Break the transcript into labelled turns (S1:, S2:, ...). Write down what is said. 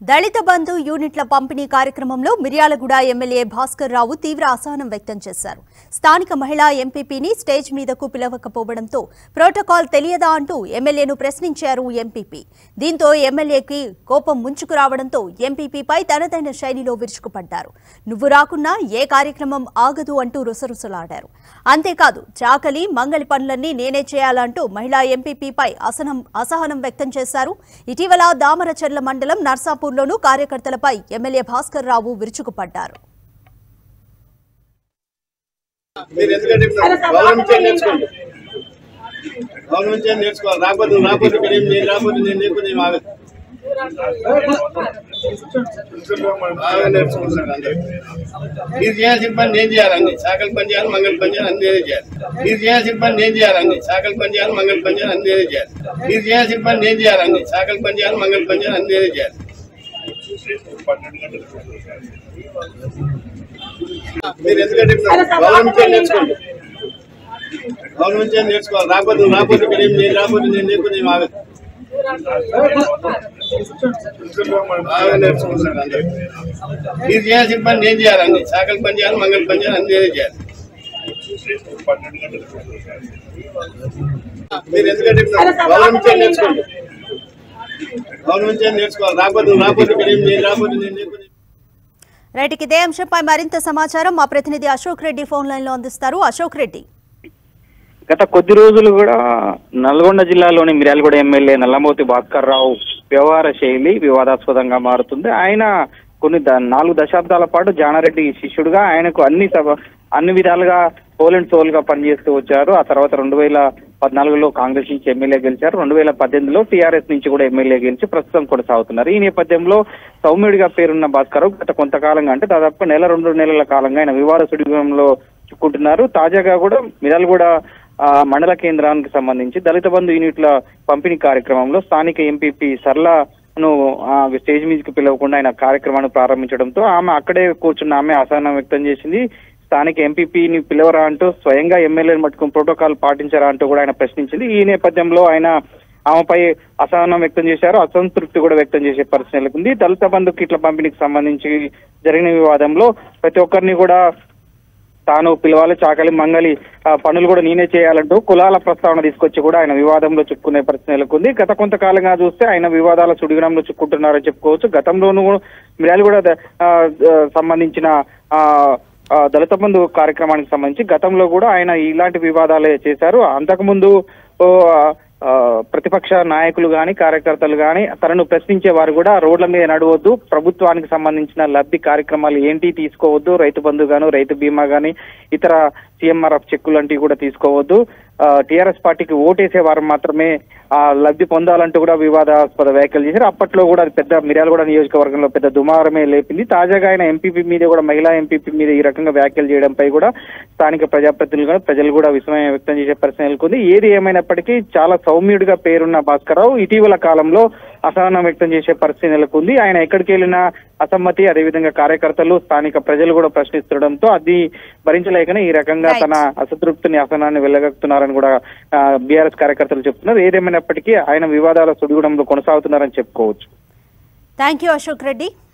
S1: దళిత బంధు యూనిట్ల పంపిణీ కార్యక్రమంలో మిర్యాలగూడ ఎమ్మెల్యే భాస్కర్ రావు తీవ్ర అసహనం వ్యక్తం చేశారు స్థానిక మహిళా ఎంపీపీని స్టేజ్ మీదకు పిలవకపోవడంతో ప్రోటోకాల్ తెలియదా అంటూ ఎమ్మెల్యేను ప్రశ్నించారు ఎంపీపీ దీంతో ఎమ్మెల్యేకి కోపం ముంచుకు రావడంతో ఎంపీపీపై తనదైన శైలిలో విరుచుకుపడ్డారు నువ్వు రాకున్నా ఏ కార్యక్రమం ఆగదు అంటూ రుసరుసలాడారు అంతేకాదు చాకలి మంగళి పనులన్నీ నేనే చేయాలంటూ మహిళా ఎంపీపీపై అసహనం అసహనం వ్యక్తం చేశారు ఇటీవల దామరచర్ల మండలం నర్సాపూర్లోనూ కార్యకర్తలపై ఎమ్మెల్యే భాస్కర్ రావు విరుచుకుపడ్డారు
S2: మీరు ఎందుకంటే గవర్నమెంట్ నుంచి నేర్చుకోండి గవర్నమెంట్ నుంచి నేర్చుకోవాలి రాకపోతే రాకపోతే ఇక్కడ ఏం నేను రాకపోతే నేను లేకపోతే ఏం ఆగదు బాగా నేర్చుకుంటున్నాడు అందరూ మీరు చేయాల్సిన పని నేను చేయాలి అన్ని సాకలి పని చేయాలి మంగళ పని చేయాలి అన్ని నేనే చేయాలి మీరు చేయాల్సిన పని నేను చేయాలి అన్ని సాకలి పని చేయాలి మంగళ పని చేయాలి అన్ని నేనే చేయాలి మీరు చేయాల్సిన పని నేను చేయాలి అన్ని సాకలి పని చేయాలి మంగళ పని చేయాలి అన్ని నేనే చేయాలి మీరు ఎందుకంటే గవర్నమెంట్ నుంచి నేర్చుకోండి గవర్నమెంట్ నుంచి నేర్చుకోవాలి రాకపోతే రాకపోతే ఇక్కడ ఏం నేను రాకపోతే నేను లేకపోతే ఏం ఆగదు బాగా నేర్చుకుంటున్నాడు అందరూ మీరు చేయాల్సిన పని నేను చేయాలి అన్ని సాకలి పని చేయాలి మంగళ పని చేయాలి అన్ని నేనే చేయాలి మీరు ఎందుకంటే గవర్నమెంట్ నుంచి నేర్చుకోండి గవర్నమెంట్ నుంచి నేర్చుకోవాలి రాకపోతే రాకపోతే ఇక్కడ ఏం నేను రాకపోతే నేను లేకపోతే
S1: రైట్ ఇదే అంశంపై మరింత సమాచారం మా ప్రతినిధి అశోక్ రెడ్డి ఫోన్ లైన్ లో అందిస్తారు అశోక్ రెడ్డి
S3: గత కొద్ది రోజులు కూడా నల్గొండ జిల్లాలోని మిర్యాలగూడ ఎమ్మెల్యే నల్లమోతి భాస్కర్ రావు వ్యవహార శైలి వివాదాస్పదంగా మారుతుంది ఆయన కొన్ని ద- నాలుగు దశాబ్దాల పాటు జానారెడ్డి శిష్యుడుగా ఆయనకు అన్ని సభ- అన్ని విధాలుగా పోల్ అండ్ సోల్ గా పనిచేస్తూ వచ్చారు ఆ తర్వాత రెండు వేల పద్నాలుగులో కాంగ్రెస్ నుంచి ఎమ్మెల్యే గెలిచారు రెండు వేల పద్దెనిమిదిలో టీఆర్ఎస్ నుంచి కూడా ఎమ్మెల్యే గెలిచి ప్రస్తుతం కొనసాగుతున్నారు ఈ నేపథ్యంలో సౌమ్యుడిగా పేరున్న భాస్కర్ గత కొంతకాలంగా అంటే దాదాపు నెల రెండు నెలల కాలంగా ఆయన వివాద సుడిగుణంలో చిక్కుంటున్నారు తాజాగా కూడా మిరల్గూడ ఆ, మండల కేంద్రానికి సంబంధించి దళిత బంధు యూనిట్ల పంపిణీ కార్యక్రమంలో స్థానిక ఎంపీపీ సర్లాను ఆ, స్టేజ్ మీదకి పిలవకుండా ఆయన కార్యక్రమాన్ని ప్రారంభించడంతో ఆమె అక్కడే కూర్చున్న ఆమె అసహనం వ్యక్తం చేసింది స్థానిక ఎంపీపీని పిలవరా అంటూ స్వయంగా ఎమ్మెల్యేని మట్టుకుని ప్రోటోకాల్ పాటించరా అంటూ కూడా ఆయన ప్రశ్నించింది ఈ నేపథ్యంలో ఆయన ఆమెపై అసహనం వ్యక్తం చేశారు అసంతృప్తి కూడా వ్యక్తం చేసే పరిస్థితి నెలకొంది దళిత బంధు కిట్ల పంపిణీకి సంబంధించి జరిగిన వివాదంలో ప్రతి ఒక్కరిని కూడా తాను పిలవాలి చాకలి మంగలి ఆ, పనులు కూడా నేనే చేయాలంటూ కులాల ప్రస్తావన తీసుకొచ్చి కూడా ఆయన వివాదంలో చిక్కుకునే పరిస్థితి నెలకొంది గత కొంతకాలంగా చూస్తే ఆయన వివాదాల సుడిగుణంలో చిక్కుంటున్నారని చెప్పుకోవచ్చు గతంలోనూ మిరాలు కూడా ద- ఆ, ఆ, సంబంధించిన ఆ ఆ, దళిత బంధు కార్యక్రమానికి సంబంధించి గతంలో కూడా ఆయన ఇలాంటి వివాదాలే చేశారు అంతకుముందు ఓ, ఆ, ప్రతిపక్ష నాయకులు గాని కార్యకర్తలు గాని తనను ప్రశ్నించే వారు కూడా రోడ్ల మీద నడవద్దు ప్రభుత్వానికి సంబంధించిన లబ్ధి కార్యక్రమాలు ఏంటి తీసుకోవద్దు రైతు బంధు గాను రైతు బీమా గాని ఇతర సీఎంఆర్ఎఫ్ చెక్కులు లాంటివి కూడా తీసుకోవద్దు టిఆర్ఎస్ పార్టీకి ఓటేసే వారు మాత్రమే ఆ లబ్ధి పొందాలంటూ కూడా వివాదాస్పద వ్యాఖ్యలు చేశారు అప్పట్లో కూడా అది పెద్ద మిర్యాలగూడ నియోజకవర్గంలో పెద్ద దుమారమే లేపింది తాజాగా ఆయన ఎంపీపీ మీద కూడా మహిళా ఎంపీపీ మీద ఈ రకంగా వ్యాఖ్యలు చేయడంపై కూడా స్థానిక ప్రజాప్రతినిధులు కూడా ప్రజలు కూడా విస్మయం వ్యక్తం చేసే పరిస్థితి నెలకొంది ఏది ఏమైనప్పటికీ చాలా సౌమ్యుడిగా పేరున్న భాస్కర్రావు ఇటీవల కాలంలో అసహనం వ్యక్తం చేసే పరిస్థితి నెలకొంది ఆయన ఎక్కడికి వెళ్ళినా అసమ్మతి అదేవిధంగా కార్యకర్తలు స్థానిక ప్రజలు కూడా ప్రశ్నిస్తుండడంతో అది భరించలేకనే ఈ రకంగా
S1: Right.
S3: తన అసంతృప్తిని అసహనాన్ని వెళ్ళగక్కుతున్నారని కూడా బీఆర్ఎస్ కార్యకర్తలు చెప్తున్నారు ఏదేమైనప్పటికీ ఆయన వివాదాల సుడిగుడంలో కొనసాగుతున్నారని చెప్పుకోవచ్చు
S1: థ్యాంక్ యూ అశోక్ రెడ్డి